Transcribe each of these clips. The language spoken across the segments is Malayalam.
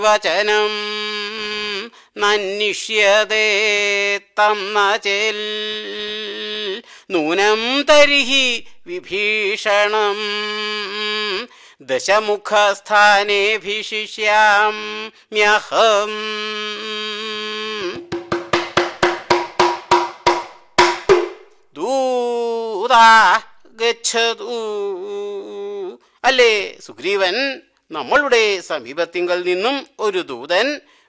വചനം നന്വിഷ്യതേ തന്ന ചേൽ നൂനം തരിഹി വിഭീഷണം ദശമുഖസ്ഥാനേഭിഷിഷ്യാം മ്യഹം ദൂതാ ഗച്ഛതു അല്ലേ സുഗ്രീവൻ നമ്മളുടെ സമീപത്തിങ്കൽ നിന്നും ഒരു ദൂതൻ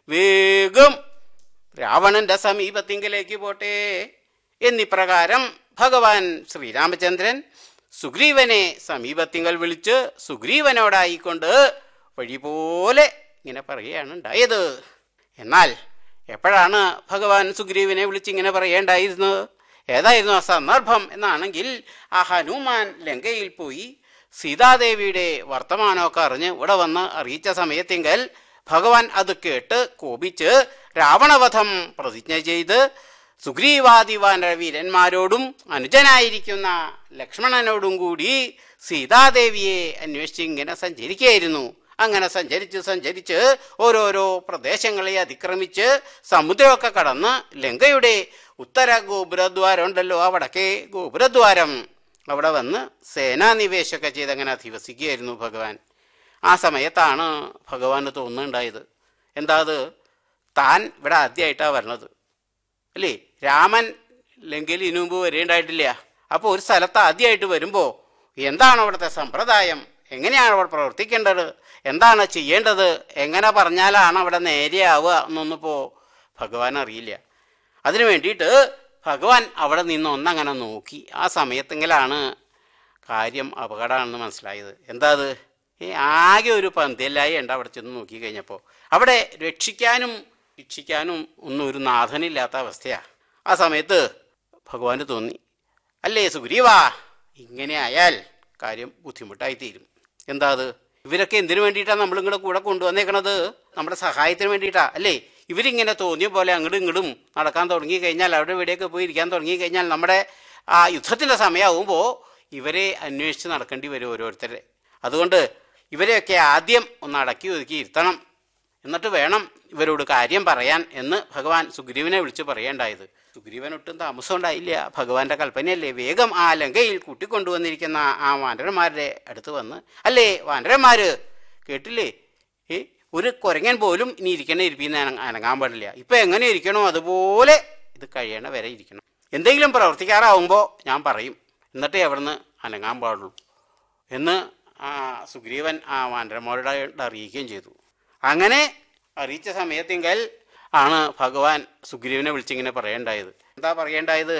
വേഗം രാവണന്റെ സമീപത്തിങ്കലേക്ക് പോട്ടെ എന്നിപ്രകാരം ഭഗവാൻ ശ്രീരാമചന്ദ്രൻ സുഗ്രീവനെ സമീപത്തിങ്കൽ വിളിച്ച് സുഗ്രീവനോടായിക്കൊണ്ട് വഴി പോലെ ഇങ്ങനെ പറയുകയാണ് ഉണ്ടായത് എന്നാൽ എപ്പോഴാണ് ഭഗവാൻ സുഗ്രീവനെ വിളിച്ചിങ്ങനെ പറയേണ്ടായിരുന്നത് ഏതായിരുന്നു ആ സന്ദർഭം എന്നാണെങ്കിൽ ആ ഹനുമാൻ ലങ്കയിൽ പോയി സീതാദേവിയുടെ വർത്തമാനമൊക്കെ അറിഞ്ഞ് ഇവിടെ വന്ന് അറിയിച്ച സമയത്തെങ്കിൽ ഭഗവാൻ അത് കേട്ട് കോപിച്ച് രാവണവധം പ്രതിജ്ഞ ചെയ്ത് സുഗ്രീവാദിവാന വീരന്മാരോടും അനുജനായിരിക്കുന്ന ലക്ഷ്മണനോടും കൂടി സീതാദേവിയെ അന്വേഷിച്ച് ഇങ്ങനെ സഞ്ചരിക്കുകയായിരുന്നു അങ്ങനെ സഞ്ചരിച്ച് സഞ്ചരിച്ച് ഓരോരോ പ്രദേശങ്ങളെ അതിക്രമിച്ച് സമുദ്രമൊക്കെ കടന്ന് ലങ്കയുടെ ഉത്തര ഗോപുരദ്വാരം ഉണ്ടല്ലോ ആ വടക്കേ ഗോപുരദ്വാരം അവിടെ വന്ന് സേനാനിവേശമൊക്കെ ചെയ്ത് അങ്ങനെ അധിവസിക്കുകയായിരുന്നു ഭഗവാൻ ആ സമയത്താണ് ഭഗവാന് തോന്നുന്നുണ്ടായത് എന്താ അത് താൻ ഇവിടെ ആദ്യമായിട്ടാണ് വരണത് അല്ലേ രാമൻ ലങ്കയിൽ ഇതിനു മുമ്പ് വരേണ്ടായിട്ടില്ല അപ്പോൾ ഒരു സ്ഥലത്ത് ആദ്യമായിട്ട് വരുമ്പോൾ എന്താണ് അവിടുത്തെ സമ്പ്രദായം എങ്ങനെയാണ് അവിടെ പ്രവർത്തിക്കേണ്ടത് എന്താണ് ചെയ്യേണ്ടത് എങ്ങനെ പറഞ്ഞാലാണ് അവിടെ നേരെയാവുക എന്നൊന്നിപ്പോൾ ഭഗവാൻ അറിയില്ല അതിനു വേണ്ടിയിട്ട് ഭഗവാൻ അവിടെ നിന്ന് ഒന്നങ്ങനെ നോക്കി ആ സമയത്തെങ്കിലാണ് കാര്യം അപകടമാണെന്ന് മനസ്സിലായത് എന്താ അത് ഈ ആകെ ഒരു പന്തിയല്ലായി ഉണ്ട് അവിടെ ചെന്ന് നോക്കി കഴിഞ്ഞപ്പോൾ അവിടെ രക്ഷിക്കാനും ശിക്ഷിക്കാനും ഒന്നും ഒരു നാഥനില്ലാത്ത അവസ്ഥയാണ് ആ സമയത്ത് ഭഗവാന് തോന്നി അല്ലേ സുഗ്രീവാ ഇങ്ങനെ ആയാൽ കാര്യം ബുദ്ധിമുട്ടായി തീരും എന്താ അത് ഇവരൊക്കെ എന്തിനു വേണ്ടിയിട്ടാണ് നമ്മളിങ്ങടെ കൂടെ കൊണ്ടുവന്നേക്കണത് നമ്മുടെ സഹായത്തിന് വേണ്ടിയിട്ടാ അല്ലേ ഇവരിങ്ങനെ തോന്നിയ പോലെ അങ്ങോട്ടും ഇങ്ങോട്ടും നടക്കാൻ തുടങ്ങി കഴിഞ്ഞാൽ അവിടെ ഇവിടെയൊക്കെ പോയി ഇരിക്കാൻ തുടങ്ങി കഴിഞ്ഞാൽ നമ്മുടെ ആ യുദ്ധത്തിൻ്റെ സമയമാകുമ്പോൾ ഇവരെ അന്വേഷിച്ച് നടക്കേണ്ടി വരും ഓരോരുത്തരെ അതുകൊണ്ട് ഇവരെയൊക്കെ ആദ്യം ഒന്ന് അടക്കി ഒതുക്കി ഇരുത്തണം എന്നിട്ട് വേണം ഇവരോട് കാര്യം പറയാൻ എന്ന് ഭഗവാൻ സുഗ്രീവനെ വിളിച്ച് പറയേണ്ടായത് സുഗ്രീവൻ ഒട്ടും താമസം ഉണ്ടായില്ല ഭഗവാന്റെ കൽപ്പനയല്ലേ വേഗം ആ ലങ്കയിൽ കൂട്ടിക്കൊണ്ടുവന്നിരിക്കുന്ന ആ വാനരന്മാരുടെ അടുത്ത് വന്ന് അല്ലേ വാനരന്മാര് കേട്ടില്ലേ ഏ ഒരു കുരങ്ങൻ പോലും ഇനി ഇരിക്കണ ഇരിപ്പിന്ന് അനങ്ങാൻ പാടില്ല ഇപ്പൊ എങ്ങനെ ഇരിക്കണോ അതുപോലെ ഇത് കഴിയണ വരെ ഇരിക്കണം എന്തെങ്കിലും പ്രവർത്തിക്കാറാവുമ്പോൾ ഞാൻ പറയും എന്നിട്ടേ അവിടുന്ന് അനങ്ങാൻ പാടുള്ളൂ എന്ന് ആ സുഗ്രീവൻ ആ വാനരന്മാരോട് അറിയിക്കുകയും ചെയ്തു അങ്ങനെ അറിയിച്ച സമയത്തെങ്കിൽ ആണ് ഭഗവാൻ സുഗ്രീവനെ വിളിച്ചിങ്ങനെ പറയേണ്ടായത് എന്താ പറയേണ്ടായത്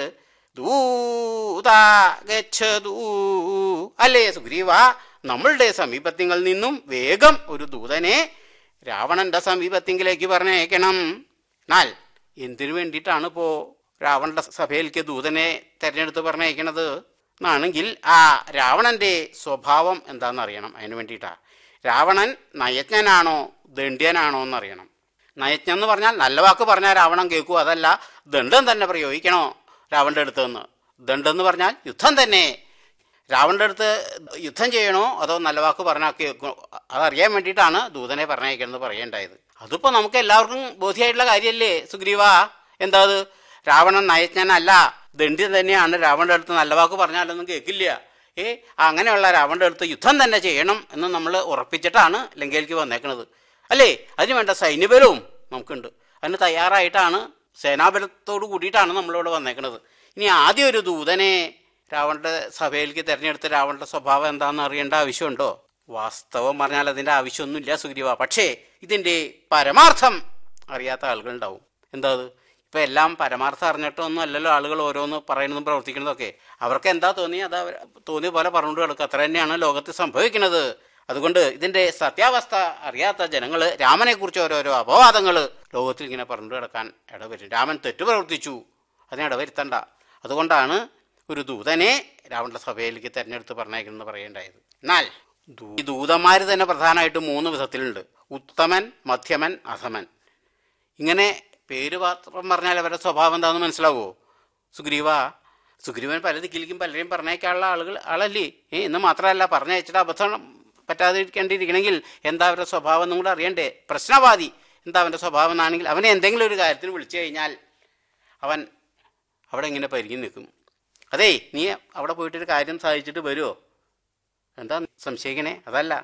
ദൂതാ ഗച്ഛതൂ അല്ലേ സുഗ്രീവ നമ്മളുടെ സമീപത്തിങ്കിൽ നിന്നും വേഗം ഒരു ദൂതനെ രാവണന്റെ സമീപത്തിങ്കിലേക്ക് പറഞ്ഞയക്കണം എന്നാൽ എന്തിനു വേണ്ടിയിട്ടാണ് ഇപ്പോ രാവണന്റെ സഭയിലേക്ക് ദൂതനെ തെരഞ്ഞെടുത്ത് പറഞ്ഞയക്കണത് എന്നാണെങ്കിൽ ആ രാവണന്റെ സ്വഭാവം എന്താണെന്ന് അറിയണം അതിനു വേണ്ടിയിട്ടാ രാവണൻ നയജ്ഞനാണോ ദണ്ഡ്യനാണോ എന്നറിയണം നയജ്ഞൻ എന്ന് പറഞ്ഞാൽ നല്ല വാക്ക് പറഞ്ഞാൽ രാവണൻ കേൾക്കൂ അതല്ല ദണ്ഡം തന്നെ പ്രയോഗിക്കണോ രാവണന്റെ അടുത്ത് നിന്ന് ദണ്ഡം എന്ന് പറഞ്ഞാൽ യുദ്ധം തന്നെ രാവണന്റെ അടുത്ത് യുദ്ധം ചെയ്യണോ അതോ നല്ല വാക്ക് പറഞ്ഞാൽ കേൾക്കണോ അതറിയാൻ വേണ്ടിയിട്ടാണ് ദൂതനെ പറഞ്ഞയക്കണമെന്ന് പറയേണ്ടായത് അതിപ്പോൾ നമുക്ക് എല്ലാവർക്കും ബോധ്യമായിട്ടുള്ള കാര്യമല്ലേ സുഗ്രീവ എന്താ അത് രാവണൻ നയജ്ഞനല്ല ദണ്ഡ്യൻ തന്നെയാണ് രാവണന്റെ അടുത്ത് നല്ല വാക്ക് പറഞ്ഞാലൊന്നും കേൾക്കില്ല ഏ അങ്ങനെയുള്ള രാവണന്റെ അടുത്ത് യുദ്ധം തന്നെ ചെയ്യണം എന്ന് നമ്മൾ ഉറപ്പിച്ചിട്ടാണ് ലങ്കയിലേക്ക് വന്നേക്കുന്നത് അല്ലേ അതിന് വേണ്ട സൈന്യബലവും നമുക്കുണ്ട് അതിന് തയ്യാറായിട്ടാണ് സേനാബലത്തോട് കൂടിയിട്ടാണ് നമ്മളിവിടെ വന്നേക്കുന്നത് ഇനി ആദ്യം ഒരു ദൂതനെ രാവണന്റെ സഭയിലേക്ക് തിരഞ്ഞെടുത്ത് രാവണന്റെ സ്വഭാവം എന്താണെന്ന് അറിയേണ്ട ആവശ്യമുണ്ടോ വാസ്തവം പറഞ്ഞാൽ അതിൻ്റെ ആവശ്യമൊന്നുമില്ല സുഗ്രീവ പക്ഷേ ഇതിൻ്റെ പരമാർത്ഥം അറിയാത്ത ആളുകളുണ്ടാവും എന്താ അത് ഇപ്പം എല്ലാം പരമാർത്ഥം അറിഞ്ഞിട്ടൊന്നും അല്ലല്ലോ ആളുകൾ ഓരോന്ന് പറയുന്നതും പ്രവർത്തിക്കുന്നതൊക്കെ അവർക്ക് എന്താ തോന്നി അത് അവർ തോന്നിയ പോലെ പറഞ്ഞുകൊണ്ട് കിടക്കുക അത്ര തന്നെയാണ് ലോകത്ത് സംഭവിക്കുന്നത് അതുകൊണ്ട് ഇതിന്റെ സത്യാവസ്ഥ അറിയാത്ത ജനങ്ങൾ രാമനെക്കുറിച്ച് ഓരോരോ അപവാദങ്ങൾ ലോകത്തിൽ ഇങ്ങനെ പറഞ്ഞു കിടക്കാൻ ഇടവരും രാമൻ തെറ്റു പ്രവർത്തിച്ചു അതിനെ ഇടവരുത്തണ്ട അതുകൊണ്ടാണ് ഒരു ദൂതനെ രാവണന്റെ സഭയിലേക്ക് തെരഞ്ഞെടുത്ത് പറഞ്ഞേക്കണമെന്ന് പറയേണ്ടായത് എന്നാൽ ദൂ- ഈ ദൂതന്മാർ തന്നെ പ്രധാനമായിട്ട് മൂന്ന് വിധത്തിലുണ്ട് ഉത്തമൻ മധ്യമൻ അധമൻ ഇങ്ങനെ പേര് മാത്രം പറഞ്ഞാൽ അവരുടെ സ്വഭാവം എന്താണെന്ന് മനസ്സിലാവുമോ സുഗ്രീവ സുഗ്രീവൻ പല ദിക്കിലേക്കും പലരെയും പറഞ്ഞേക്കാനുള്ള ആളുകൾ ആളല്ലേ ഏ എന്ന് മാത്രമല്ല പറഞ്ഞയച്ചിട്ട് അബദ്ധം പറ്റാതിരിക്കേണ്ടിയിരിക്കണമെങ്കിൽ എന്താ അവരുടെ സ്വഭാവം എന്നും കൂടെ അറിയണ്ടേ പ്രശ്നവാദി എന്താ അവൻ്റെ സ്വഭാവം എന്നാണെങ്കിൽ അവനെ എന്തെങ്കിലും ഒരു കാര്യത്തിന് വിളിച്ചു കഴിഞ്ഞാൽ അവൻ അവിടെ ഇങ്ങനെ പരിങ്ങി നിൽക്കും അതേ നീ അവിടെ പോയിട്ടൊരു കാര്യം സാധിച്ചിട്ട് വരുമോ എന്താ സംശയിക്കണേ അതല്ല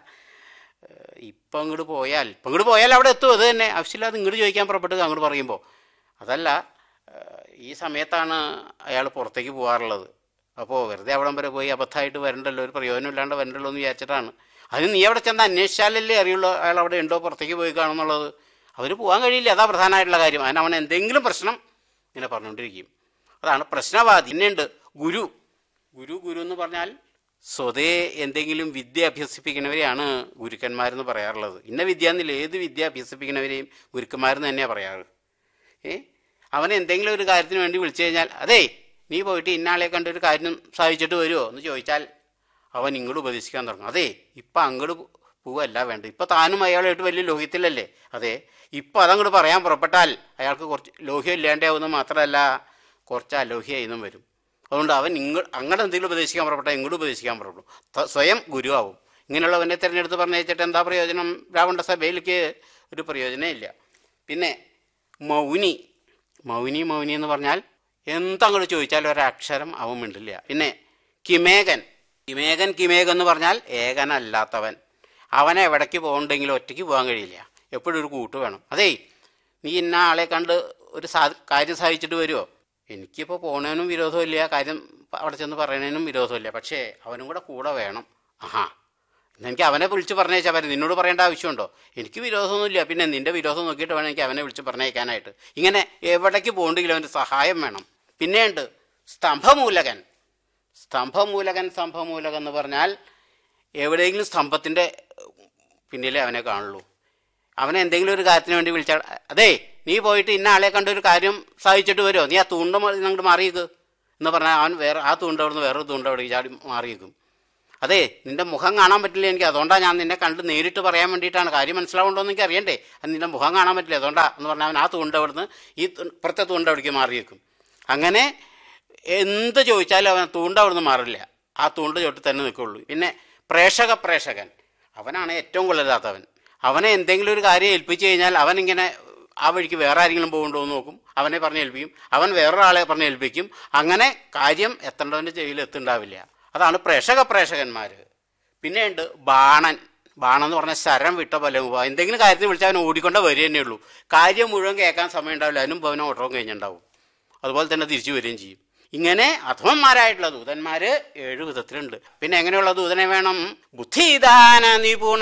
ഏഹ് ഇപ്പം അങ്ങോട്ട് പോയാൽ ഇപ്പം അങ്ങോട്ട് പോയാൽ അവിടെ എത്തും അത് തന്നെ ആവശ്യമില്ലാതെ ഇങ്ങോട്ട് ചോദിക്കാൻ പുറപ്പെട്ടത് അങ്ങോട്ട് പറയുമ്പോൾ അതല്ല ഏഹ് ഈ സമയത്താണ് അയാൾ പുറത്തേക്ക് പോകാറുള്ളത് അപ്പോൾ വെറുതെ അവിടം വരെ പോയി അബദ്ധമായിട്ട് വരണ്ടല്ലോ ഒരു പ്രയോജനം ഇല്ലാണ്ട് വരണ്ടല്ലോ എന്ന് വിചാരിച്ചിട്ടാണ് അതിന് നീ അവിടെ ചെന്ന് അന്വേഷിച്ചാലല്ലേ അറിയുള്ളൂ അയാൾ അവിടെ ഉണ്ടോ പുറത്തേക്ക് പോയി കാണുന്നുള്ളത് അവന് പോകാൻ കഴിയില്ല അതാ പ്രധാനമായിട്ടുള്ള കാര്യം അതിന് അവൻ എന്തെങ്കിലും പ്രശ്നം ഇങ്ങനെ പറഞ്ഞുകൊണ്ടിരിക്കും അതാണ് പ്രശ്നവാദി പിന്നെയുണ്ട് ഗുരു ഗുരു ഗുരു എന്ന് പറഞ്ഞാൽ സ്വതേ എന്തെങ്കിലും വിദ്യ അഭ്യസിപ്പിക്കുന്നവരെയാണ് ഗുരുക്കന്മാരെന്ന് പറയാറുള്ളത് ഇന്ന വിദ്യ എന്നില്ല ഏത് വിദ്യ അഭ്യസിപ്പിക്കുന്നവരെയും ഗുരുക്കന്മാരെന്ന് തന്നെയാണ് പറയാറ് ഏ അവൻ എന്തെങ്കിലും ഒരു കാര്യത്തിന് വേണ്ടി വിളിച്ചു കഴിഞ്ഞാൽ അതേ നീ പോയിട്ട് ഇന്നാളെ കണ്ട് ഒരു കാര്യം സാധിച്ചിട്ട് വരുമോ എന്ന് ചോദിച്ചാൽ അവൻ ഇങ്ങോട്ട് ഉപദേശിക്കാൻ തുടങ്ങും അതെ ഇപ്പം അങ്ങോട്ട് പോവല്ല വേണ്ട ഇപ്പം താനും അയാളായിട്ട് വലിയ ലോഹ്യത്തിലല്ലേ അതെ ഇപ്പം അതങ്ങോട്ട് പറയാൻ പുറപ്പെട്ടാൽ അയാൾക്ക് കുറച്ച് ലോഹ്യം ഇല്ലാണ്ടാവുന്നത് മാത്രമല്ല കുറച്ച് അലോഹ്യമായിന്നും വരും അതുകൊണ്ട് അവൻ ഇങ്ങ അങ്ങോട്ട് എന്തെങ്കിലും ഉപദേശിക്കാൻ പുറപ്പെട്ടാൽ ഇങ്ങോട്ട് ഉപദേശിക്കാൻ പുറപ്പെടും ത- സ്വയം ഗുരുവാകും ഇങ്ങനെയുള്ളവനെ തിരഞ്ഞെടുത്ത് പറഞ്ഞയച്ചിട്ട് എന്താ പ്രയോജനം രാവണ സഭയിലേക്ക് ഒരു പ്രയോജനം ഇല്ല പിന്നെ മൗനി മൗനി മൗനി എന്ന് പറഞ്ഞാൽ എന്തങ്ങോട്ട് ചോദിച്ചാലും ഒരക്ഷരം അവൻ മിണ്ടില്ല പിന്നെ കിമേകൻ കിമേകൻ കിമേകൻ എന്ന് പറഞ്ഞാൽ ഏകനല്ലാത്തവൻ അവനെ എവിടേക്ക് പോകണ്ടെങ്കിലും ഒറ്റയ്ക്ക് പോകാൻ കഴിയില്ല എപ്പോഴും ഒരു കൂട്ട് വേണം അതേ നീ ഇന്ന ആളെ കണ്ട് ഒരു സാ കാര്യം സാധിച്ചിട്ട് വരുമോ എനിക്കിപ്പോൾ പോണതിനും വിരോധമില്ല കാര്യം അവിടെ ചെന്ന് പറയണതിനും വിരോധമില്ല പക്ഷേ അവനും കൂടെ കൂടെ വേണം ആഹാ എന്നാ എനിക്ക് അവനെ വിളിച്ച് പറഞ്ഞേച്ചാൽ പറ്റും നിന്നോട് പറയേണ്ട ആവശ്യമുണ്ടോ എനിക്ക് വിരോധമൊന്നുമില്ല പിന്നെ നിന്റെ വിരോധം നോക്കിയിട്ട് വേണം എനിക്ക് അവനെ വിളിച്ച് പറഞ്ഞേക്കാനായിട്ട് ഇങ്ങനെ എവിടേക്ക് പോകണ്ടെങ്കിലും അവൻ്റെ സഹായം വേണം പിന്നെയുണ്ട് സ്തംഭമൂലകൻ സ്തംഭമൂലകൻ സ്തംഭമൂലകൻ എന്ന് പറഞ്ഞാൽ എവിടെയെങ്കിലും സ്തംഭത്തിൻ്റെ പിന്നിലേ അവനെ കാണുള്ളൂ അവനെ എന്തെങ്കിലും ഒരു കാര്യത്തിന് വേണ്ടി വിളിച്ചാൽ അതേ നീ പോയിട്ട് ഇന്ന ആളെ കണ്ട ഒരു കാര്യം സാധിച്ചിട്ട് വരുമോ നീ ആ തൂണ്ട അങ്ങോട്ട് മാറിയേക്ക് എന്ന് പറഞ്ഞാൽ അവൻ വേറെ ആ തൂണ്ട അവിടുന്ന് വേറൊരു തൂണ്ട അവിടെ ചാടി മാറിയേക്കും അതെ നിന്റെ മുഖം കാണാൻ പറ്റില്ല എനിക്ക് അതുകൊണ്ടാണ് ഞാൻ നിന്നെ കണ്ട് നേരിട്ട് പറയാൻ വേണ്ടിയിട്ടാണ് കാര്യം മനസ്സിലാവുണ്ടോ എന്ന് എനിക്ക് അറിയണ്ടേ അത് നിന്റെ മുഖം കാണാൻ പറ്റില്ല അതുകൊണ്ടാ എന്ന് പറഞ്ഞാൽ അവൻ ആ തൂണ്ട അവിടുന്ന് ഈ തു- ഇപ്പുറത്തെ തൂണ്ട അവിടേക്ക് മാറിയേക്കും അങ്ങനെ എന്ത് ചോദിച്ചാലും അവൻ തൂണ്ട അവിടുന്ന് മാറില്ല ആ തൂണ്ട ചോട്ട് തന്നെ നിൽക്കുള്ളൂ പിന്നെ പ്രേക്ഷക പ്രേക്ഷകൻ അവനാണ് ഏറ്റവും കൊള്ളരുതാത്തവൻ അവനെ എന്തെങ്കിലും ഒരു കാര്യം ഏൽപ്പിച്ചു കഴിഞ്ഞാൽ അവനിങ്ങനെ ആ വഴിക്ക് വേറെ ആരെങ്കിലും പോകുന്നുണ്ടോ എന്ന് നോക്കും അവനെ പറഞ്ഞ് ഏൽപ്പിക്കും അവൻ വേറൊരാളെ പറഞ്ഞ് ഏൽപ്പിക്കും അങ്ങനെ കാര്യം എത്തേണ്ടവൻ്റെ ചെവിയിൽ എത്തുണ്ടാവില്ല അതാണ് പ്രേക്ഷക പ്രേക്ഷകന്മാർ പിന്നെയുണ്ട് ബാണൻ ബാണം എന്ന് പറഞ്ഞാൽ ശരം വിട്ട പോലെ പോവാ എന്തെങ്കിലും കാര്യത്തിൽ വിളിച്ചാൽ അവൻ ഓടിക്കൊണ്ടേ വരിക തന്നെ ഉള്ളൂ കാര്യം മുഴുവൻ കേൾക്കാൻ സമയം ഉണ്ടാവില്ല അതിനും അവന് ഓട്ടവും കഴിഞ്ഞിട്ടുണ്ടാവും അതുപോലെ തന്നെ തിരിച്ചു വരികയും ചെയ്യും ഇങ്ങനെ അധമന്മാരായിട്ടുള്ള ദൂതന്മാര് ഏഴ് വിധത്തിലുണ്ട് പിന്നെ എങ്ങനെയുള്ള ദൂതനെ വേണം ബുദ്ധിദാന നിപുണ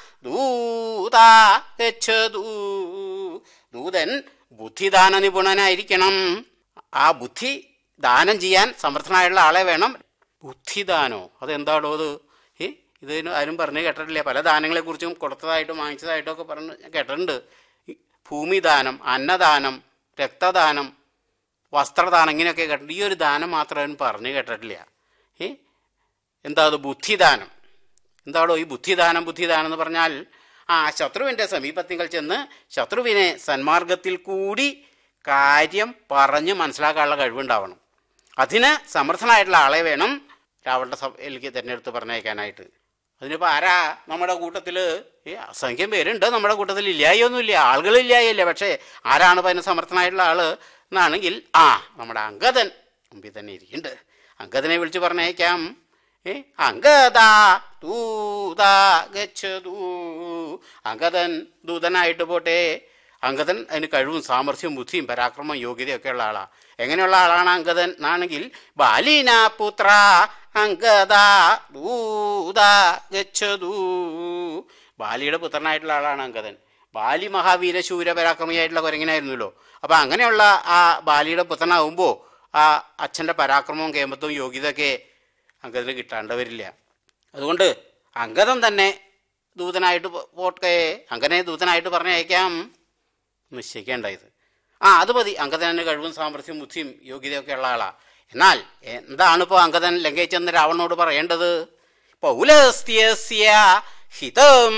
ദൂത ഗച്ഛതു ദൂതൻ ബുദ്ധിദാന നിപുണനായിരിക്കണം ആ ബുദ്ധി ദാനം ചെയ്യാൻ സമർത്ഥനായുള്ള ആളെ വേണം ബുദ്ധിദാനോ അതെന്താണോ അത് ഏ ഇതിന് ആരും പറഞ്ഞു കേട്ടിട്ടില്ല പല ദാനങ്ങളെക്കുറിച്ചും കൊടുത്തതായിട്ടും വാങ്ങിച്ചതായിട്ടും ഒക്കെ പറഞ്ഞ് ഞാൻ കേട്ടിട്ടുണ്ട് ഈ ഭൂമിദാനം അന്നദാനം രക്തദാനം വസ്ത്രദാനം ഇങ്ങനെയൊക്കെ കേട്ടിട്ടുണ്ട് ഈ ഒരു ദാനം മാത്രം അവൻ പറഞ്ഞു കേട്ടിട്ടില്ല ഏ എന്താ അത് ബുദ്ധിദാനം എന്താണോ ഈ ബുദ്ധിദാനം ബുദ്ധിദാനം എന്ന് പറഞ്ഞാൽ ആ ശത്രുവിൻ്റെ സമീപത്തിങ്കൽ ചെന്ന് ശത്രുവിനെ സന്മാർഗത്തിൽ കൂടി കാര്യം പറഞ്ഞ് മനസ്സിലാക്കാനുള്ള കഴിവുണ്ടാവണം അതിന് സമർത്ഥനായിട്ടുള്ള ആളെ വേണം രാവണ സഭയിലേക്ക് തിരഞ്ഞെടുത്ത് പറഞ്ഞയക്കാനായിട്ട് അതിനിപ്പോൾ ആരാ നമ്മുടെ കൂട്ടത്തിൽ ഈ അസംഖ്യം പേരുണ്ട് നമ്മുടെ കൂട്ടത്തിൽ ഇല്ലായൊന്നുമില്ല ആളുകളില്ലായില്ല പക്ഷേ ആരാണ് ഇപ്പം അതിന് സമർത്ഥനായിട്ടുള്ള ആൾ എന്നാണെങ്കിൽ ആ നമ്മുടെ അങ്കദൻ മുമ്പിൽ തന്നെ ഇരിക്കുന്നുണ്ട് അങ്കദനെ വിളിച്ച് പറഞ്ഞേക്കാം ഏ അങ്കദാ ദൂതാ ഗച്ഛതു അങ്കദൻ ദൂതനായിട്ട് പോട്ടെ അങ്കദൻ അതിന് കഴിവും സാമർഥ്യവും ബുദ്ധിയും പരാക്രമം യോഗ്യതയൊക്കെ ഉള്ള ആളാ എങ്ങനെയുള്ള ആളാണ് അങ്കദൻ എന്നാണെങ്കിൽ ബാലീന പുത്ര അങ്കദാ ദൂതാ ഗച്ഛതു ബാലിയുടെ പുത്രനായിട്ടുള്ള ആളാണ് അങ്കദൻ ബാലി മഹാവീര ശൂര പരാക്രമിയായിട്ടുള്ള കുരങ്ങനായിരുന്നല്ലോ അപ്പം അങ്ങനെയുള്ള ആ ബാലിയുടെ പുത്രനാവുമ്പോൾ ആ അച്ഛൻ്റെ പരാക്രമവും കേമത്വവും യോഗ്യതയൊക്കെ അങ്കദന് കിട്ടാണ്ട് വരില്ല അതുകൊണ്ട് അങ്കദം തന്നെ ദൂതനായിട്ട് പോ- പോട്ടെ അങ്ങനെ ദൂതനായിട്ട് പറഞ്ഞയക്കാം നിശ്ചയിക്കേണ്ടായത് ആ അത് മതി അങ്കദന് കഴിവും സാമർഥ്യവും ബുദ്ധിയും യോഗ്യതയൊക്കെ ഉള്ള ആളാ എന്നാൽ എന്താണ് ഇപ്പോൾ അങ്കദൻ ലങ്കയിച്ചെന്ന് രാവണനോട് പറയേണ്ടത് പൗലസ്ത്യസ്യ ഹിതം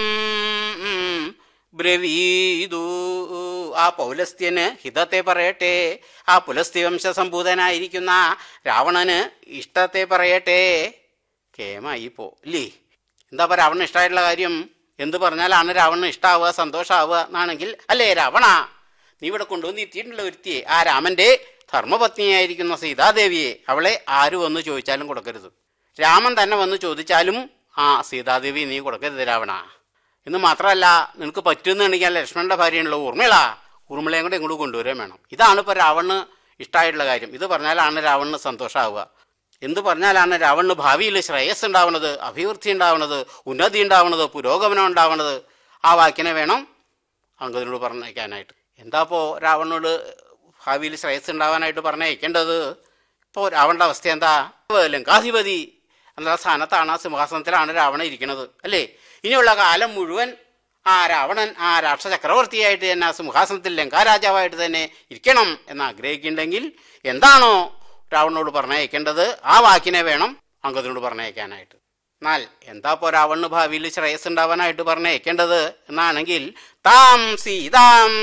ബ്രവീതു ആ പൗലസ്ത്യന് ഹിതത്തെ പറയട്ടെ ആ പുലസ്ത്യവംശ സംഭൂതനായിരിക്കുന്ന രാവണന് ഇഷ്ടത്തെ പറയട്ടെ കേമായി പോ ഇല്ലേ എന്താ പറയുക രാവണന് ഇഷ്ടമായിട്ടുള്ള കാര്യം എന്ത് പറഞ്ഞാലാണ് രാവണന് ഇഷ്ടാവുക സന്തോഷമാവുക എന്നാണെങ്കിൽ അല്ലേ രാവണ നീ ഇവിടെ കൊണ്ടുവന്ന് എത്തിയിട്ടുള്ള ഒരുത്തിയെ ആ രാമന്റെ ധർമ്മപത്നിയായിരിക്കുന്ന സീതാദേവിയെ അവളെ ആര് വന്ന് ചോദിച്ചാലും കൊടുക്കരുത് രാമൻ തന്നെ വന്ന് ചോദിച്ചാലും ആ സീതാദേവി നീ കൊടുക്കരുത് രാവണ എന്ന് മാത്രമല്ല നിനക്ക് പറ്റുന്നുണ്ടെങ്കിൽ ലക്ഷ്മണന്റെ ഭാര്യയാണല്ലോ ഊർമിള ഊർമിളയും കൂടെ ഇങ്ങോട്ട് കൊണ്ടുവരാൻ വേണം ഇതാണ് ഇപ്പോൾ രാവണ് ഇഷ്ടമായിട്ടുള്ള കാര്യം ഇത് പറഞ്ഞാലാണ് രാവണിന് സന്തോഷമാവുക എന്ത് പറഞ്ഞാലാണ് രാവണിന് ഭാവിയിൽ ശ്രേയസ് ഉണ്ടാവുന്നത് അഭിവൃദ്ധി ഉണ്ടാവുന്നത് ഉന്നതി ഉണ്ടാവുന്നത് പുരോഗമനം ഉണ്ടാവുന്നത് ആ വാക്കിനെ വേണം അങ്കദിനോട് പറഞ്ഞയക്കാനായിട്ട് എന്താ ഇപ്പോൾ രാവണനോട് ഭാവിയിൽ ശ്രേയസ് ഉണ്ടാവാനായിട്ട് പറഞ്ഞയക്കേണ്ടത് ഇപ്പോൾ രാവണന്റെ അവസ്ഥ എന്താ ലങ്കാധിപതി എന്ന സ്ഥാനത്താണ് ആ സിംഹാസനത്തിലാണ് രാവണൻ ഇരിക്കുന്നത് അല്ലേ ഇനിയുള്ള കാലം മുഴുവൻ ആ രാവണൻ ആ രാക്ഷസ ചക്രവർത്തിയായിട്ട് തന്നെ ആ സിംഹാസനത്തിൽ ലങ്കാരാജാവായിട്ട് തന്നെ ഇരിക്കണം എന്ന് ആഗ്രഹിക്കുന്നുണ്ടെങ്കിൽ എന്താണോ രാവണനോട് പറഞ്ഞയക്കേണ്ടത് ആ വാക്കിനെ വേണം അങ്കദിനോട് പറഞ്ഞയക്കാനായിട്ട് എന്നാൽ എന്താ ഇപ്പോൾ രാവണന് ഭാവിയിൽ ശ്രേയസ് ഉണ്ടാവാനായിട്ട് പറഞ്ഞയക്കേണ്ടത് എന്നാണെങ്കിൽ താം സീതാം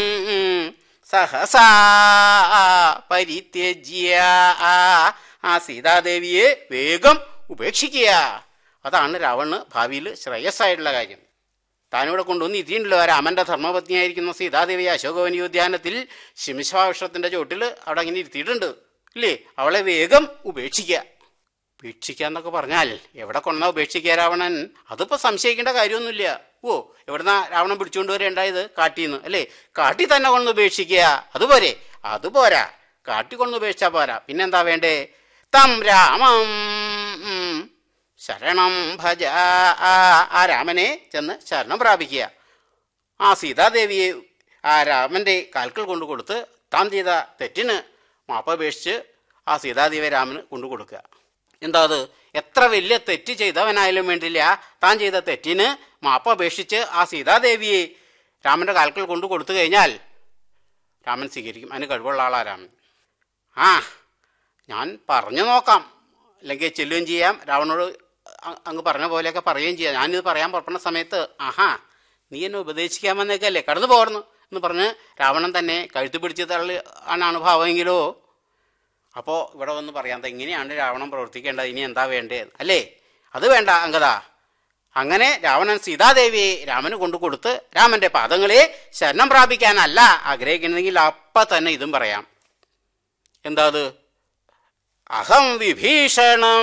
സഹസാ പരിത്യജ്യ ആ സീതാദേവിയെ വേഗം ഉപേക്ഷിക്കുക അതാണ് രാവണ് ഭാവിയിൽ ശ്രേയസ്സായിട്ടുള്ള കാര്യം താനിവിടെ കൊണ്ടുവന്ന് ഇരിക്കുന്നുണ്ടല്ലോ ആ രാമന്റെ ധർമ്മപത്നിയായിരിക്കുന്ന സീതാദേവി അശോകവനിയോദ്യാനത്തിൽ ശിംശാവൃക്ഷത്തിന്റെ ചോട്ടിൽ അവിടെ അങ്ങനെ ഇരുത്തിയിട്ടുണ്ട് ഇല്ലേ അവളെ വേഗം ഉപേക്ഷിക്കുക ഉപേക്ഷിക്കുക എന്നൊക്കെ പറഞ്ഞാൽ എവിടെ കൊണ്ടാ ഉപേക്ഷിക്കുക രാവണൻ അതിപ്പോ സംശയിക്കേണ്ട കാര്യമൊന്നുമില്ല ഓ എവിടുന്ന രാവണൻ പിടിച്ചുകൊണ്ട് വരേണ്ടായത് കാട്ടിന്ന് അല്ലേ കാട്ടി തന്നെ കൊണ്ട് ഉപേക്ഷിക്കുക അതുപോരെ അതുപോരാ കാട്ടി കൊണ്ട് ഉപേക്ഷിച്ചാ പോരാ പിന്നെന്താ വേണ്ടേ തം രാമം ഉം, ശരണം ഭജ ആ ആ രാമനെ ചെന്ന് ശരണം പ്രാപിക്കുക ആ സീതാദേവിയെ ആ രാമന്റെ കാൽക്കൽ കൊണ്ടു കൊടുത്ത് താൻ ചെയ്ത തെറ്റിന് മാപ്പപേക്ഷിച്ച് ആ സീതാദേവിയെ രാമന് കൊണ്ടു കൊടുക്കുക എന്താ അത് എത്ര വലിയ തെറ്റ് ചെയ്തവനായാലും വേണ്ടില്ല താൻ ചെയ്ത തെറ്റിന് മാപ്പപേക്ഷിച്ച് ആ സീതാദേവിയെ രാമന്റെ കാൽക്കൽ കൊണ്ടു കൊടുത്തു കഴിഞ്ഞാൽ രാമൻ സ്വീകരിക്കും അതിന് കഴിവുള്ള ആളാ രാമൻ ആ ഞാൻ പറഞ്ഞു നോക്കാം അല്ലെങ്കിൽ ചെല്ലുകയും ചെയ്യാം രാവണോട് അ- അങ്ങ് പറഞ്ഞ പോലെയൊക്കെ പറയുകയും ചെയ്യാം ഞാനിത് പറയാൻ പുറപ്പെടുന്ന സമയത്ത് ആഹാ നീ എന്നെ ഉപദേശിക്കാൻ വന്നേക്കല്ലേ കടന്നു പോർന്നു എന്ന് പറഞ്ഞ് രാവണൻ തന്നെ കഴുത്ത് പിടിച്ച് തള്ളി ആണാണ് ഭാവമെങ്കിലോ അപ്പോൾ ഇവിടെ വന്ന് പറയാം എങ്ങനെയാണ് രാവണൻ പ്രവർത്തിക്കേണ്ടത് ഇനി എന്താ വേണ്ടത് അല്ലേ അത് വേണ്ട അങ്കത അങ്ങനെ രാവണൻ സീതാദേവിയെ രാമന് കൊണ്ടു കൊടുത്ത് രാമന്റെ പാദങ്ങളെ ശരണം പ്രാപിക്കാനല്ല ആഗ്രഹിക്കുന്നെങ്കിൽ അപ്പം തന്നെ ഇതും പറയാം എന്താ അത് അഹം വിഭീഷണം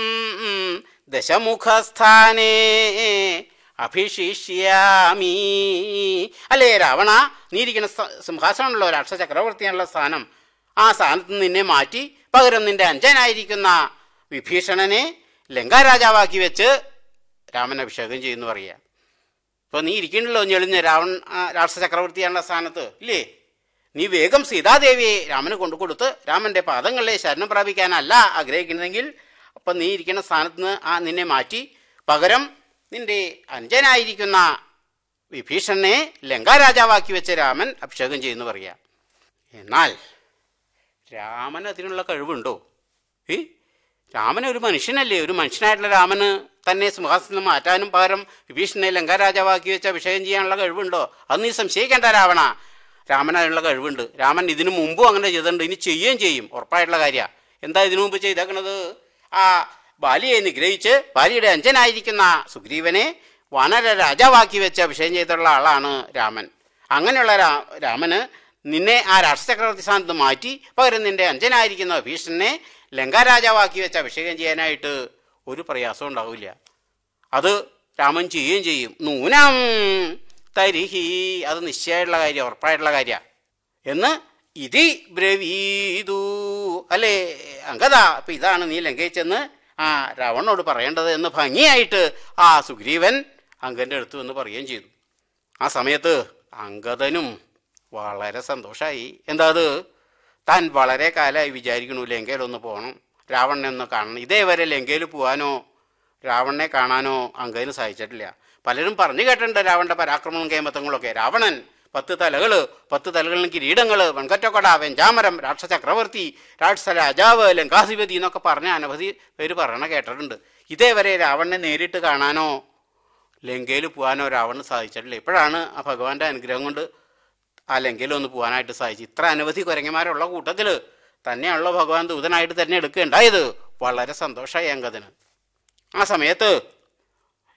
ദശമുഖസ്ഥാനേ അഭിഷിഷ്യാമി അല്ലേ രാവണ നീ ഇരിക്കുന്ന സ്ഥ- സിംഹാസനമുള്ള രാക്ഷസ ചക്രവർത്തിയാണുള്ള സ്ഥാനം ആ സ്ഥാനത്ത് നിന്ന് നിന്നെ മാറ്റി പകരം നിന്റെ അഞ്ചനായിരിക്കുന്ന വിഭീഷണനെ ലങ്കാരാജാവാക്കി വെച്ച് രാമൻ അഭിഷേകം ചെയ്യുന്നു പറയുക ഇപ്പൊ നീ ഇരിക്കണല്ലോ ഞെളിഞ്ഞ് രാവൺ ആ, രാക്ഷസ ചക്രവർത്തിയാണുള്ള സ്ഥാനത്ത് ഇല്ലേ നീ വേഗം സീതാദേവിയെ രാമന് കൊണ്ടു കൊടുത്ത് രാമന്റെ പാദങ്ങളെ ശരണം പ്രാപിക്കാനല്ല ആഗ്രഹിക്കുന്നതെങ്കിൽ അപ്പൊ നീ ഇരിക്കുന്ന സ്ഥാനത്ത് നിന്ന് ആ നിന്നെ മാറ്റി പകരം നിന്റെ അഞ്ജനായിരിക്കുന്ന വിഭീഷണനെ ലങ്കാരാജാവാക്കി വെച്ച രാമൻ അഭിഷേകം ചെയ്യുന്നു പറയുക എന്നാൽ രാമൻ അതിനുള്ള കഴിവുണ്ടോ ഏ രാമൻ ഒരു മനുഷ്യനല്ലേ ഒരു മനുഷ്യനായിട്ടുള്ള രാമന് തന്നെ സിംഹാസനം മാറ്റാനും പകരം വിഭീഷണനെ ലങ്കാരാജാവാക്കി വെച്ച് അഭിഷേകം ചെയ്യാനുള്ള കഴിവുണ്ടോ അത് നീ സംശയിക്കേണ്ട രാവണ രാമൻ അതിനുള്ള കഴിവുണ്ട് രാമൻ ഇതിനു മുമ്പും അങ്ങനെ ചെയ്തിട്ടുണ്ട് ഇനി ചെയ്യുകയും ചെയ്യും ഉറപ്പായിട്ടുള്ള കാര്യമാണ് എന്താ ഇതിനു മുമ്പ് ചെയ്തേക്കണത് ആ ബാലിയെ നിഗ്രഹിച്ച് ബാലിയുടെ അഞ്ചനായിരിക്കുന്ന സുഗ്രീവനെ വാനര രാജാവാക്കി വെച്ച് അഭിഷേകം ചെയ്തിട്ടുള്ള ആളാണ് രാമൻ അങ്ങനെയുള്ള രാ രാമന് നിന്നെ ആ രാഷ്ട്രചക്രവർത്തി സ്ഥാനത്ത് മാറ്റി പകരം നിന്റെ അഞ്ചനായിരിക്കുന്ന ഭീഷണനെ ലങ്കാരാജാവാക്കി വെച്ച് അഭിഷേകം ചെയ്യാനായിട്ട് ഒരു പ്രയാസവും ഉണ്ടാവില്ല അത് രാമൻ ചെയ്യുകയും ചെയ്യും നൂനം തരിഹി അത് നിശ്ചയമായിട്ടുള്ള കാര്യം ഉറപ്പായിട്ടുള്ള കാര്യമാണ് എന്ന് ഇതി ബ്രവീതു അല്ലേ അങ്കത അപ്പൊ ഇതാണ് നീ ലങ്കയിൽ ചെന്ന് ആ രാവണനോട് പറയേണ്ടത് എന്ന് ഭംഗിയായിട്ട് ആ സുഗ്രീവൻ അങ്കന്റെ അടുത്ത് വന്ന് പറയുകയും ചെയ്തു ആ സമയത്ത് അങ്കദനും വളരെ സന്തോഷമായി എന്താ അത് താൻ വളരെ കാലമായി വിചാരിക്കണു ലങ്കയിലൊന്ന് പോകണം രാവണനെ ഒന്ന് കാണണം ഇതേവരെ ലങ്കയിൽ പോകാനോ രാവണനെ കാണാനോ അങ്കദിന് സാധിച്ചിട്ടില്ല പലരും പറഞ്ഞു കേട്ടിട്ടുണ്ട് രാവണന്റെ പരാക്രമവും കേമത്തങ്ങളൊക്കെ രാവണൻ പത്ത് തലകള് പത്ത് തലകളിലും കിരീടങ്ങള് വെങ്കറ്റക്കൊട വെഞ്ചാമരം രാക്ഷസ ചക്രവർത്തി രാക്ഷസ രാജാവ് ലങ്കാധിപതി എന്നൊക്കെ പറഞ്ഞ അനവധി പേര് പറയണ കേട്ടിട്ടുണ്ട് ഇതേവരെ രാവണനെ നേരിട്ട് കാണാനോ ലങ്കയിൽ പോകാനോ രാവണന് സാധിച്ചിട്ടില്ല ഇപ്പോഴാണ് ആ ഭഗവാന്റെ അനുഗ്രഹം കൊണ്ട് ആ ലങ്കയിൽ ഒന്ന് പോകാനായിട്ട് സാധിച്ചു ഇത്ര അനവധി കുരങ്ങന്മാരുള്ള കൂട്ടത്തിൽ തന്നെയുള്ള ഭഗവാൻ ദൂതനായിട്ട് തന്നെ എടുക്കുകയുണ്ടായത് വളരെ സന്തോഷമായി അങ്കദന് ആ സമയത്ത്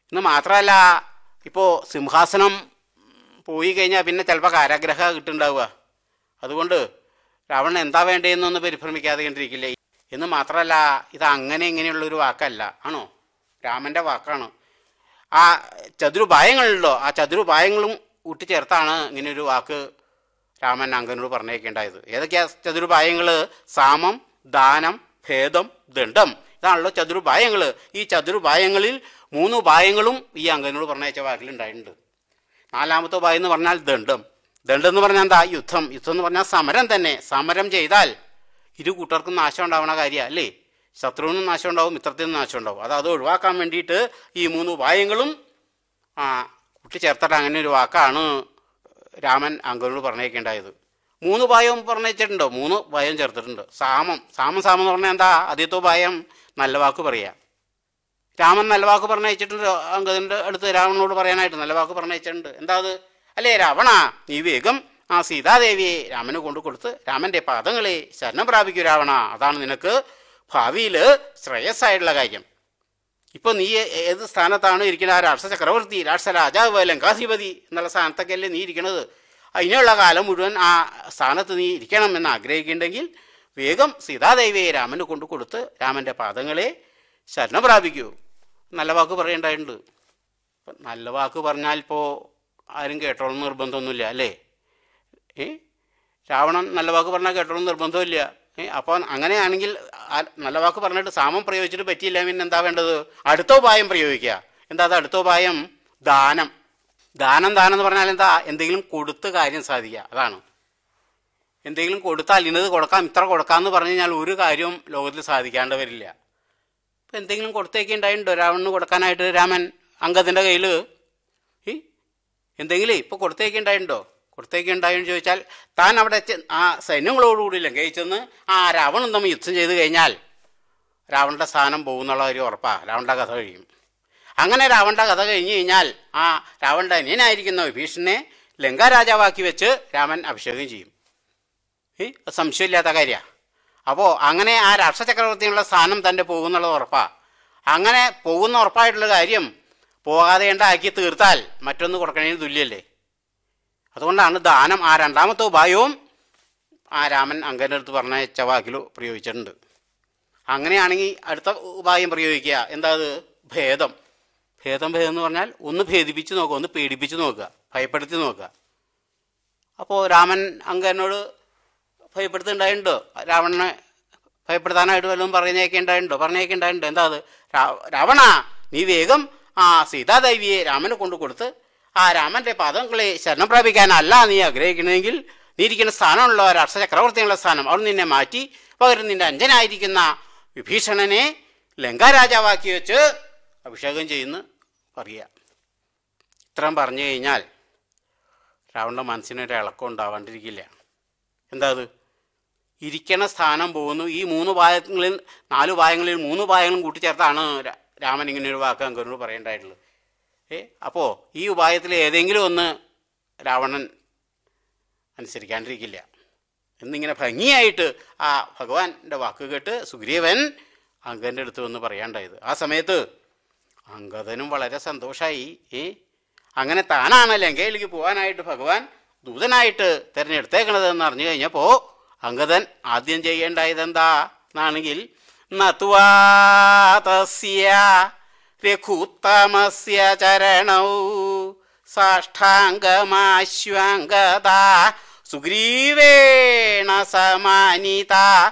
എന്ന് മാത്രമല്ല ഇപ്പോൾ സിംഹാസനം പോയി കഴിഞ്ഞാൽ പിന്നെ ചിലപ്പോൾ കാരാഗ്രഹ കിട്ടുന്നുണ്ടാവുക അതുകൊണ്ട് രാവണൻ എന്താ വേണ്ടതെന്നൊന്ന് പരിഭ്രമിക്കാതെ കണ്ടിരിക്കില്ലേ എന്ന് മാത്രമല്ല ഇത് അങ്ങനെ ഇങ്ങനെയുള്ളൊരു വാക്കല്ല ആണോ രാമൻ്റെ വാക്കാണ് ആ ചതുരുപായങ്ങളുണ്ടോ ആ ചതുരുപായങ്ങളും കൂട്ടിച്ചേർത്താണ് ഇങ്ങനെ ഒരു വാക്ക് രാമൻ അങ്കനോട് പറഞ്ഞേക്കേണ്ടായത് ഏതൊക്കെയാ ചതുരുപായങ്ങൾ സാമം ദാനം ഭേദം ദണ്ഡം ഇതാണല്ലോ ചതുരുപായങ്ങൾ ഈ ചതുരുപായങ്ങളിൽ മൂന്ന് ഉപായങ്ങളും ഈ അങ്കനോട് പറഞ്ഞയച്ച വാക്കിലുണ്ടായിട്ടുണ്ട് നാലാമത്തെ ഉപായം എന്ന് പറഞ്ഞാൽ ദണ്ഡം ദണ്ഡം എന്ന് പറഞ്ഞാൽ എന്താ യുദ്ധം യുദ്ധം എന്ന് പറഞ്ഞാൽ സമരം തന്നെ സമരം ചെയ്താൽ ഇരു കൂട്ടർക്കും നാശം ഉണ്ടാവണ കാര്യമാണ് അല്ലേ ശത്രുവിനും നാശം ഉണ്ടാവും മിത്രത്തിനും നാശം ഉണ്ടാവും അത് അത് ഒഴിവാക്കാൻ വേണ്ടിയിട്ട് ഈ മൂന്ന് ഉപായങ്ങളും ആ കൂട്ടിച്ചേർത്തിട്ട് അങ്ങനെ ഒരു വാക്കാണ് രാമൻ അങ്കനോട് പറഞ്ഞേക്കേണ്ടായത് മൂന്ന് ഉപായവും പറഞ്ഞിട്ടുണ്ടോ മൂന്ന് ഉപായം ചേർത്തിട്ടുണ്ട് സാമം സാമം സാമം എന്ന് പറഞ്ഞാൽ എന്താ ആദ്യത്തെ ഉപായം നല്ല വാക്ക് പറയുക രാമൻ നല്ല വാക്ക് പറഞ്ഞയച്ചിട്ടുണ്ട് അങ്കദൻ്റെ അടുത്ത് രാവണനോട് പറയാനായിട്ട് നല്ല വാക്ക് പറഞ്ഞയച്ചിട്ടുണ്ട് എന്താ അത് അല്ലേ രാവണ നീ വേഗം ആ സീതാദേവിയെ രാമന് കൊണ്ടു കൊടുത്ത് രാമന്റെ പാദങ്ങളെ ശരണം പ്രാപിക്കൂ രാവണ അതാണ് നിനക്ക് ഭാവിയിൽ ശ്രേയസ്സായിട്ടുള്ള കാര്യം ഇപ്പൊ നീ ഏത് സ്ഥാനത്താണ് ഇരിക്കുന്നത് ആ രാഷ്ട്ര ചക്രവർത്തി രാഷ്ട്ര രാജാവ് ലങ്കാധിപതി എന്നുള്ള സ്ഥാനത്തൊക്കെ അല്ലേ നീ ഇരിക്കണത് അതിനുള്ള കാലം മുഴുവൻ ആ സ്ഥാനത്ത് നീ ഇരിക്കണം എന്ന് ആഗ്രഹിക്കുന്നുണ്ടെങ്കിൽ വേഗം സീതാദേവിയെ രാമന് കൊണ്ടു കൊടുത്ത് രാമന്റെ പാദങ്ങളെ ശരണം പ്രാപിക്കൂ നല്ല വാക്ക് പറയേണ്ടതുണ്ട് ഇപ്പം നല്ല വാക്ക് പറഞ്ഞാൽ ഇപ്പോൾ ആരും കേട്ടോളം നിർബന്ധമൊന്നുമില്ല അല്ലേ ഏ രാവണൻ നല്ല വാക്ക് പറഞ്ഞാൽ കേട്ടോളം നിർബന്ധമില്ല ഏ അപ്പോൾ അങ്ങനെയാണെങ്കിൽ ആ നല്ല വാക്ക് പറഞ്ഞിട്ട് സാമം പ്രയോഗിച്ചിട്ട് പറ്റിയില്ല പിന്നെ എന്താ വേണ്ടത് അടുത്ത ഉപായം പ്രയോഗിക്കുക എന്താ അത് അടുത്ത ഉപായം ദാനം ദാനം ദാനം എന്ന് പറഞ്ഞാൽ എന്താ എന്തെങ്കിലും കൊടുത്ത് കാര്യം സാധിക്കുക അതാണ് എന്തെങ്കിലും കൊടുത്താൽ ഇന്നത് കൊടുക്കാം ഇത്ര കൊടുക്കാം എന്ന് പറഞ്ഞു കഴിഞ്ഞാൽ ഒരു കാര്യവും ലോകത്തിൽ സാധിക്കാണ്ട് വരില്ല ഇപ്പം എന്തെങ്കിലും കൊടുത്തേക്ക് ഉണ്ടായിട്ടുണ്ടോ രാവണന് കൊടുക്കാനായിട്ട് രാമൻ അങ്കദിൻ്റെ കയ്യിൽ ഈ എന്തെങ്കിലും ഇപ്പോൾ കൊടുത്തേക്ക് ഉണ്ടായിട്ടുണ്ടോ കൊടുത്തേക്ക് ഉണ്ടായെന്ന് ചോദിച്ചാൽ താൻ അവിടെ ചെ- ആ സൈന്യങ്ങളോടുകൂടി ലങ്കയിൽ ചെന്ന് ആ രാവണൻ തമ്മിൽ യുദ്ധം ചെയ്ത് കഴിഞ്ഞാൽ രാവണന്റെ സ്ഥാനം പോകുന്നുള്ള ഒരു ഉറപ്പാണ് രാവണന്റെ കഥ കഴിയും അങ്ങനെ രാവണന്റെ കഥ കഴിഞ്ഞ് കഴിഞ്ഞാൽ ആ രാവണന്റെ അനിയനായിരിക്കുന്ന വിഭീഷണനെ ലങ്കാരാജാവാക്കി വെച്ച് രാമൻ അഭിഷേകം ചെയ്യും ഏ അത് സംശയമില്ലാത്ത കാര്യമാണ് അപ്പോൾ അങ്ങനെ ആ രാഷ്ട്രചക്രവർത്തിയുള്ള സ്ഥാനം തൻ്റെ പോകുന്നുള്ളത് ഉറപ്പാണ് അങ്ങനെ പോകുന്ന ഉറപ്പായിട്ടുള്ള കാര്യം പോകാതെ ആക്കി തീർത്താൽ മറ്റൊന്ന് കൊടുക്കണതിന് തുല്യല്ലേ അതുകൊണ്ടാണ് ദാനം ആ രണ്ടാമത്തെ ഉപായവും ആ രാമൻ അങ്കൻ്റെ അടുത്ത് പറഞ്ഞ വാക്കിൽ പ്രയോഗിച്ചിട്ടുണ്ട് അങ്ങനെയാണെങ്കിൽ അടുത്ത ഉപായം പ്രയോഗിക്കുക എന്താ അത് ഭേദം ഭേദം ഭേദം എന്ന് പറഞ്ഞാൽ ഒന്ന് ഭേദിപ്പിച്ച് നോക്കുക ഒന്ന് പേടിപ്പിച്ച് നോക്കുക ഭയപ്പെടുത്തി നോക്കുക അപ്പോൾ രാമൻ അങ്കനോട് ഭയപ്പെടുത്തുണ്ടായിട്ടുണ്ടോ രാവണനെ ഭയപ്പെടുത്താനായിട്ട് വല്ലതും പറഞ്ഞേക്കെ ഉണ്ടായിട്ടുണ്ടോ പറഞ്ഞേക്കെ ഉണ്ടായിട്ടുണ്ടോ എന്താ അത് രാ- രാവണ നീ വേഗം ആ സീതാദേവിയെ രാമന് കൊണ്ടു കൊടുത്ത് ആ രാമന്റെ പാദങ്ങളെ ശരണം പ്രാപിക്കാനല്ല നീ ആഗ്രഹിക്കണമെങ്കിൽ നീ ഇരിക്കുന്ന സ്ഥാനമുള്ള രാഷ്ട്ര ചക്രവർത്തിയുള്ള സ്ഥാനം അവിടെ നിന്നെ മാറ്റി പകരം നിന്റെ അഞ്ചനായിരിക്കുന്ന വിഭീഷണനെ ലങ്കാരാജാവാക്കി വെച്ച് അഭിഷേകം ചെയ്യുന്നു പറയുക ഇത്രയും പറഞ്ഞു കഴിഞ്ഞാൽ രാവണന്റെ മനസ്സിനൊരു ഇളക്കം ഉണ്ടാവാണ്ടിരിക്കില്ല എന്താ അത് ഇരിക്കണ സ്ഥാനം പോകുന്നു ഈ മൂന്ന് ഭാഗങ്ങളിൽ നാല് ഭാഗങ്ങളിൽ മൂന്ന് ഭാഗങ്ങളും കൂട്ടിച്ചേർത്താണ് രാ- രാമൻ ഇങ്ങനെ ഒരു വാക്ക് അങ്കനോട് പറയേണ്ടതായിട്ടുള്ളത് ഏ അപ്പോൾ ഈ ഉപായത്തിൽ ഏതെങ്കിലും ഒന്ന് രാവണൻ അനുസരിക്കാണ്ടിരിക്കില്ല എന്നിങ്ങനെ ഭംഗിയായിട്ട് ആ ഭഗവാന്റെ വാക്ക് കേട്ട് സുഗ്രീവൻ അങ്കൻ്റെ അടുത്ത് വന്ന് പറയാണ്ടായത് ആ സമയത്ത് അങ്കദനും വളരെ സന്തോഷമായി ഏ അങ്ങനെ താനാണ് ലങ്കയിലേക്ക് പോകാനായിട്ട് ഭഗവാൻ ദൂതനായിട്ട് തിരഞ്ഞെടുത്തേക്കണതെന്ന് അറിഞ്ഞു കഴിഞ്ഞപ്പോൾ അങ്കദൻ ആദ്യം ചെയ്യേണ്ടായത് എന്താ എന്നാണെങ്കിൽ നത്വാതസ്യ രഘുത്തമസ്യ ചരണൗ സാഷ്ടാംഗമാശ്വാംഗത സുഗ്രീവേണ സമാനിത